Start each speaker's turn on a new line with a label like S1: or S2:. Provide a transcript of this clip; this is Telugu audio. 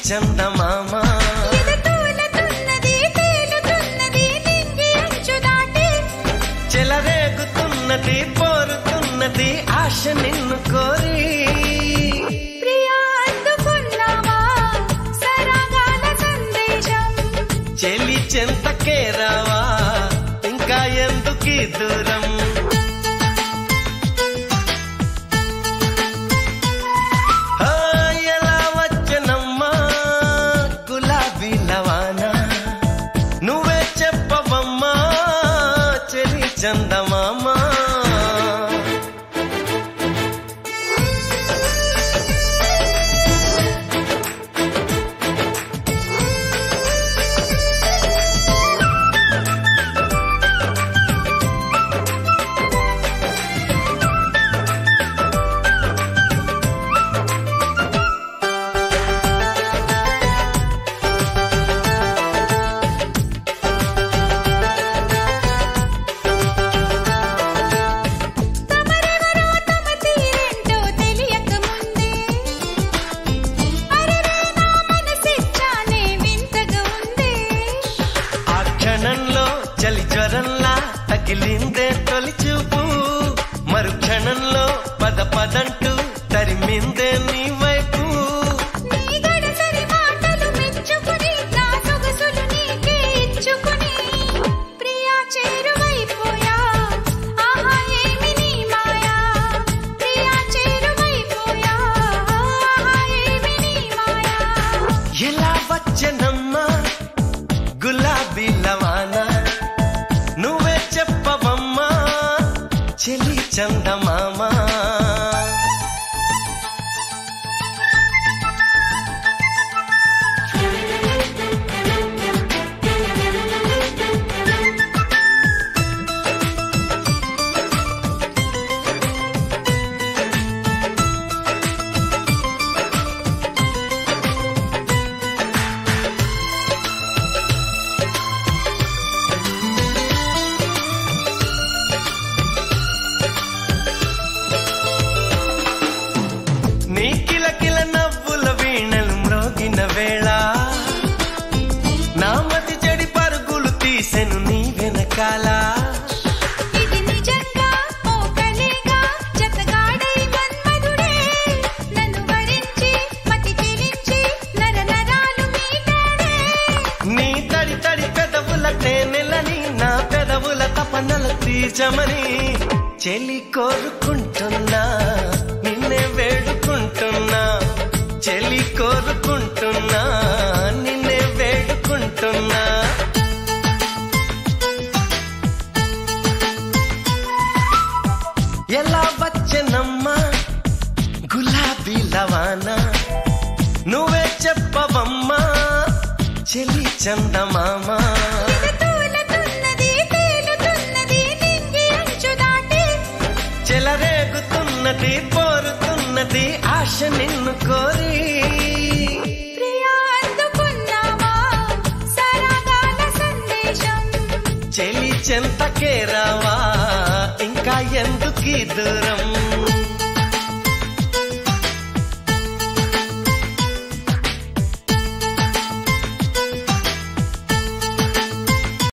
S1: చందమామ
S2: ఎదతూలతున్నది తేలుతున్నది నింగి అంచు దాటి
S1: చెలరేగుతున్నది పోరుతున్నది ఆశ నిన్ను కోరి
S2: ప్రియా అందుకున్నావా సరాగాల సందేశం
S1: చెలి చెంతకే రావా ఇంకా ఎందుకీ దూరం ఆ, ఎలా వచ్చనమ్మా గులాబీ లవానా నువ్వే చెప్పవమ్మా చెలి చందమామా
S2: తమరెవరో తమ తీరేంటో తెలియక ముందే అరెరే నా మనసిచ్చానే వింతగా ఉందే
S1: ఆ క్షణంలో చలి జ్వరంలా తగిలిందే తొలి చూపు మరు క్షణంలో పద పదంటూ తరిమిందే నీ వైపు
S2: నీ గడసరి మాటలు మెచ్చుకుని నా సొగసులు నీకే ఇచ్చుకుని ప్రియా చేరువైపోయా ఆహా ఏమి నీ మాయా ప్రియా చేరువైపోయా ఆహా ఏమి నీ మాయా
S1: ఎలా వచ్చనమ్మా గులాబీ లవానా నువ్వే చెప్పవమ్మా చెలి చందమామా నీ కిలకిల నవ్వుల వీణలు మ్రోగిన వేళ నా మతి చెడి పరుగులు తీసెను నీ వెనకాల
S2: ఇది నిజంగా ఓ కలేగా జతగాడై మన్మధుడే నన్ను వరించి మతి చెలించి నర నరాలు మీటాడే
S1: నీ తడి తడి పెదవుల తేనెలని నా పెదవుల తపనల తీర్చమని చెలి కోరుకుంటున్నా నిన్నే వేడుకుంటున్నా చెలి కోరుకుంటున్నా నిన్నే వేడుకుంటున్నా ఎలా వచ్చనమ్మా గులాబీ లవానా నువ్వే చెప్పవమ్మా చెలి చందమామా
S2: ఎదతూలతున్నది తేలుతున్నది నింగి అంచు దాటి
S1: చెలరేగుతున్నది పోరుతున్నది ఆశ నిన్ను కోరి
S2: ప్రియా అందుకున్నావా సరాగాల సందేశం
S1: చెలి చెంతకే రావా ఇంకా ఎందుకీ దూరం